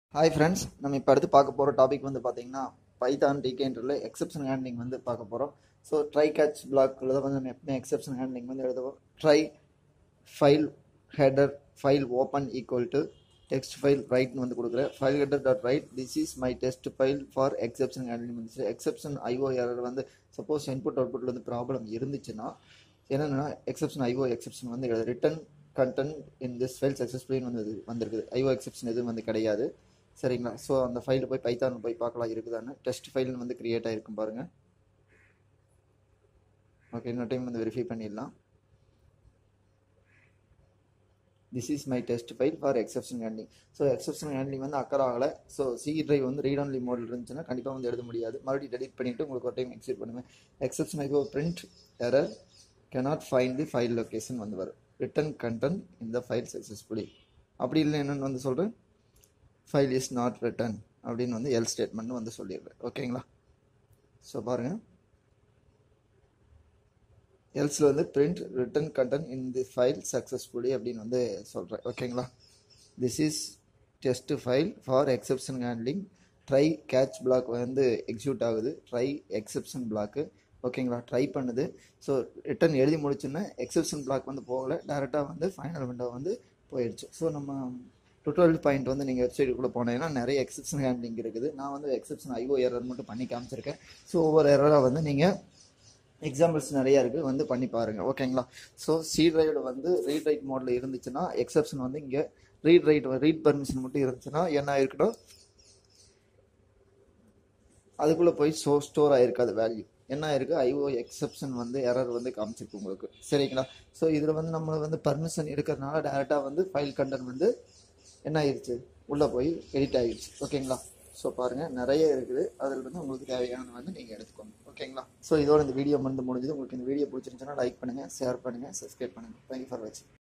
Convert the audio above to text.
hi friends நம்ம இப்போ அடுத்து பார்க்க போகிற டாபிக் வந்து பார்த்தீங்கன்னா பைத்தான் டிகேன்றதுல எக்ஸப்ஷன் ஹேண்ட்லிங் வந்து பார்க்க போகிறோம் ஸோ ட்ரை கேட்ச் பிளாக்ல தான் வந்து நம்ம எப்பவுமே எக்ஸப்ஷன் ஹேண்ட்லிங் வந்து எழுதுவோம் try file header file open equal to text file ரைட்னு வந்து கொடுக்குறேன் file header dot write this is my test file for exception handling வந்துச்சு எக்ஸப்ஷன் ஐஓ எரர் வந்து சப்போஸ் இன்புட் அவுட்புட்டில் வந்து ப்ராப்ளம் இருந்துச்சுன்னா என்னென்னா எக்ஸப்ஷன் ஐஓ எக்ஸப்ஷன் வந்து return content in this file successfully வந்து இது வந்திருக்குது ஐஓ எக்ஸப்ஷன் எதுவும் வந்து கிடையாது சரிங்களா ஸோ அந்த ஃபைலில் போய் பைத்தான் போய் பார்க்கலாம் இருக்குதான்னு டெஸ்ட் ஃபைல்னு வந்து கிரியேட் ஆகிருக்கும் பாருங்கள் ஓகே இன்னொரு டைம் வந்து வெரிஃபை பண்ணிடலாம் this is my test file for exception handling so exception handling வந்து அக்கர் ஆகலை ஸோ சி டிரைவ் வந்து ரீட் ஆன்லி மோடில் இருந்துச்சுன்னா கண்டிப்பாக வந்து எழுத முடியாது மறுபடியும் டெலிட் பண்ணிவிட்டு உங்களுக்கு ஒரு டைம் எக்ஸிட் பண்ணுவேன் exception IO print error cannot find the file location வந்து வரும் ரிட்டன் கண்டென்ட் இந்த ஃபைல் சக்ஸஸ்ஃபுல்லி அப்படி இல்லை என்னென்னு வந்து சொல்கிறேன் ஃபைல் இஸ் நாட் ரிட்டன் அப்படின்னு வந்து எல் ஸ்டேட்மெண்ட் வந்து சொல்லிடுறேன் ஓகேங்களா ஸோ பாருங்கள் எல்ஸில் வந்து print return content in the file successfully அப்படின்னு வந்து சொல்கிறேன் ஓகேங்களா this is test file for exception handling try catch block வந்து எக்ஸிக்யூட் ஆகுது ட்ரை எக்ஸப்ஷன் பிளாக்கு ஓகேங்களா ட்ரை பண்ணுது ஸோ ரிட்டன் எழுதி முடிச்சுன்னா எக்ஸப்ஷன் பிளாக் வந்து போகலை டேரெக்டாக வந்து ஃபைனல் விண்டோ வந்து போயிடுச்சு ஸோ நம்ம டுட்டோரியல் பாயிண்ட் வந்து நீங்கள் வெப்சைட்டுக்குள்ளே போனீங்கன்னா நிறைய எக்ஸப்ஷன் ஹேண்ட்லிங் இருக்குது நான் வந்து எக்ஸப்ஷன் ஐஓ எரர் மட்டும் பண்ணி காமிச்சிருக்கேன் ஸோ ஒவ்வொரு எரராக வந்து நீங்கள் எக்ஸாம்பிள்ஸ் நிறைய இருக்குது வந்து பண்ணி பாருங்கள் ஓகேங்களா ஸோ சி டிரைவில் வந்து ரீட் ரைட் மோடில் இருந்துச்சுன்னா எக்ஸப்ஷன் வந்து இங்கே ரீட் ரைட் ரீட் பர்மிஷன் மட்டும் இருந்துச்சுன்னா என்ன ஆயிருக்கணும் அதுக்குள்ளே போய் ஸோ ஸ்டோர் ஆகிருக்காது வேல்யூ என்ன ஆயிருக்கு ஐஓ எக்ஸப்ஷன் வந்து எரர் வந்து காமிச்சிருக்கு உங்களுக்கு சரிங்களா ஸோ இதில் வந்து நம்ம வந்து பர்மிஷன் எடுக்கிறதுனால டேரெக்டாக வந்து ஃபைல் கண்டென்ட் வந்து என்ன ஆயிடுச்சு உள்ளே போய் எடிட் ஆகிடுச்சு ஓகேங்களா ஸோ பாருங்கள் நிறைய இருக்குது அதில் வந்து உங்களுக்கு தேவையானது வந்து நீங்கள் எடுத்துக்கோங்க ஓகேங்களா ஸோ இதோட இந்த வீடியோ வந்து முடிஞ்சது உங்களுக்கு இந்த வீடியோ பிடிச்சிருந்துச்சுன்னா லைக் பண்ணுங்கள் ஷேர் பண்ணுங்கள் சப்ஸ்கிரைப் பண்ணுங்கள் தேங்க்யூ ஃபார் வாட்சிங்